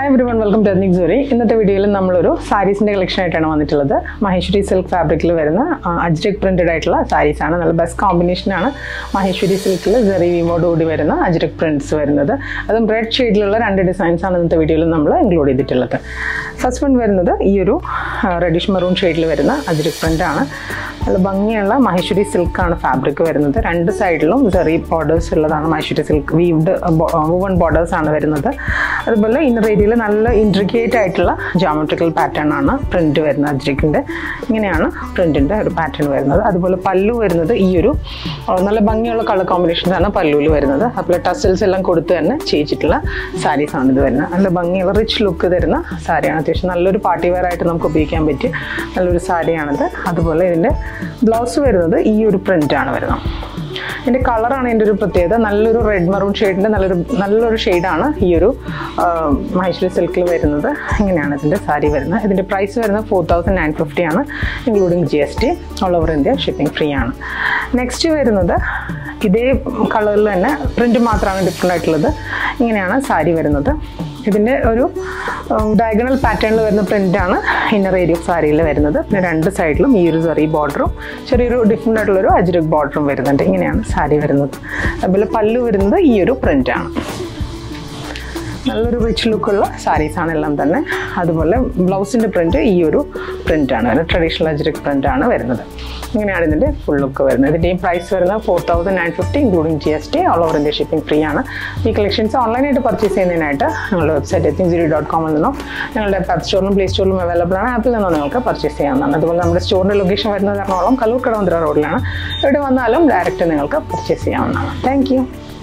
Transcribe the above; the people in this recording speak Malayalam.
hi everyone welcome to ethnic jury ഇന്നത്തെ വീഡിയോയിൽ നമ്മളൊരു സാരീസിൻ്റെ കളക്ഷൻ ആയിട്ടാണ് വന്നിട്ടുള്ളത് മഹേശ്വരി സിൽക്ക് ഫാബ്രിക്കിൽ വരുന്ന അജ്രക് പ്രിൻറ്റഡ് ആയിട്ടുള്ള സാരീസ് ആണ് നല്ല ബെസ്റ്റ് കോമ്പിനേഷനാണ് മഹേശ്വരി സിൽക്കിൽ ജെറി വീമോട് കൂടി വരുന്ന അജ്രക് പ്രിൻറ്റ്സ് വരുന്നത് അതും റെഡ് ഷെയ്ഡിലുള്ള രണ്ട് ഡിസൈൻസ് ആണ് ഇന്നത്തെ വീഡിയോയിൽ നമ്മൾ ഇൻക്ലൂഡ് ചെയ്തിട്ടുള്ളത് ഫസ്റ്റ് വൺ വരുന്നത് ഈ ഒരു റെഡിഷ് മെറൂൺ ഷെയ്ഡിൽ വരുന്ന അജ്രക് പ്രിൻ്റ് ആണ് നല്ല ഭംഗിയുള്ള മഹേശ്വരി സിൽക്കാണ് ഫാബ്രിക് വരുന്നത് രണ്ട് സൈഡിലും ജെറി ബോർഡേഴ്സ് ഉള്ളതാണ് Maheshwari silk weaved woven borders ആണ് വരുന്നത് അതുപോലെ ഇന്നർ ഏരിയയിൽ നല്ല ഇൻട്രിക്കേറ്റ് ആയിട്ടുള്ള ജോമെട്രിക്കൽ പാറ്റേൺ ആണ് പ്രിന്റ് വരുന്നത് അജ്രിക്കിൻ്റെ ഇങ്ങനെയാണ് പ്രിന്റിൻ്റെ ഒരു പാറ്റേൺ വരുന്നത് അതുപോലെ പല്ലു വരുന്നത് ഈ ഒരു ആ, നല്ല ഭംഗിയുള്ള കളർ കോമ്പിനേഷൻസ് ആണ് പല്ലുവിൽ വരുന്നത് അതുപോലെ ടസൽസ് എല്ലാം കൊടുത്ത് തന്നെ ചെയ്യിച്ചിട്ടുള്ള സാരീസ് ആണ് ഇത് വരുന്നത് നല്ല ഭംഗിയുള്ള റിച്ച് ലുക്ക് തരുന്ന സാരിയാണ് അത്യാവശ്യം നല്ലൊരു പാർട്ടി വെയർ ആയിട്ട് നമുക്ക് ഉപയോഗിക്കാൻ പറ്റിയ നല്ലൊരു സാരിയാണിത് അതുപോലെ ഇതിൻ്റെ ബ്ലൗസ് വരുന്നത് ഈ ഒരു പ്രിൻ്റാണ് വരുന്നത് ഇതിൻ്റെ കളറാണ് ഇതിൻ്റെ ഒരു പ്രത്യേകത നല്ലൊരു റെഡ് മറൂൺ ഷെയ്ഡിൻ്റെ നല്ലൊരു നല്ലൊരു ഷെയ്ഡാണ് ഈ ഒരു മഹേശ്വരി സിൽക്കിൽ വരുന്നത് ഇങ്ങനെയാണ് ഇതിൻ്റെ സാരി വരുന്നത് ഇതിൻ്റെ പ്രൈസ് വരുന്നത് ഫോർ തൗസൻഡ് നയൻ ഫിഫ്റ്റി ആണ് including G S T all over India shipping free ആണ് നെക്സ്റ്റ് വരുന്നത് ഇതേ കളറിൽ തന്നെ പ്രിൻറ്റ് മാത്രമാണ് ഡിഫറെൻ്റ് ആയിട്ടുള്ളത് ഇങ്ങനെയാണ് സാരി വരുന്നത് ഇതിൻ്റെ ഒരു ഡയഗണൽ പാറ്റേണിൽ വരുന്ന പ്രിൻ്റാണ് ഇന്നർ ഏരിയ ഓഫ് സാരിയിൽ വരുന്നത് പിന്നെ രണ്ട് സൈഡിലും ഈ ഒരു ചെറിയ ബോർഡറും ചെറിയൊരു ഡിഫറെൻ്റ് ആയിട്ടുള്ളൊരു അജ്രക് ബോർഡറും വരുന്നുണ്ട് ഇങ്ങനെയാണ് സാരി വരുന്നത് അതുപോലെ പല്ലു വരുന്നത് ഈ ഒരു പ്രിൻ്റാണ് നല്ലൊരു റിച്ച് ലുക്കുള്ള സാരീസാണ് എല്ലാം തന്നെ അതുപോലെ ബ്ലൗസിൻ്റെ പ്രിൻറ്റ് ഈ ഒരു പ്രിൻ്റാണ് വരുന്നത് ട്രഡീഷണൽ അജ്രക് പ്രിൻ്റാണ് വരുന്നത് ഇങ്ങനെയാണ് ഇതിൻ്റെ ഫുൾ ലുക്ക് വരുന്നത് ഇതിൻ്റെയും പ്രൈസ് വരുന്നത് four thousand nine fifty including G S T all over India shipping free ആണ് ഈ കളക്ഷൻസ് ഓൺലൈനായിട്ട് പർച്ചേസ് ചെയ്യുന്നതിനായിട്ട് ഞങ്ങളുടെ വെബ്സൈറ്റ് എത്തിങ് സീരി ഡോട്ട് കോമിൽ നിന്നോ ഞങ്ങളുടെ ആപ്പ് സ്റ്റോറിലും പ്ലേ സ്റ്റോറിലും അവൈലബിൾ ആണ് ആപ്പിൽ നിന്നോ നിങ്ങൾക്ക് പർച്ചേസ് ചെയ്യാവുന്നതാണ് അതുപോലെ നമ്മുടെ സ്റ്റോറിൻ്റെ ലൊക്കേഷൻ വരുന്നത് എറണാകുളം കല്ലൂർ കടവന്തിര റോഡിലാണ് എവിടെ വന്നാലും ഡയറക്റ്റ് നിങ്ങൾക്ക് പർച്ചേസ് ചെയ്യാവുന്നതാണ് താങ്ക് യു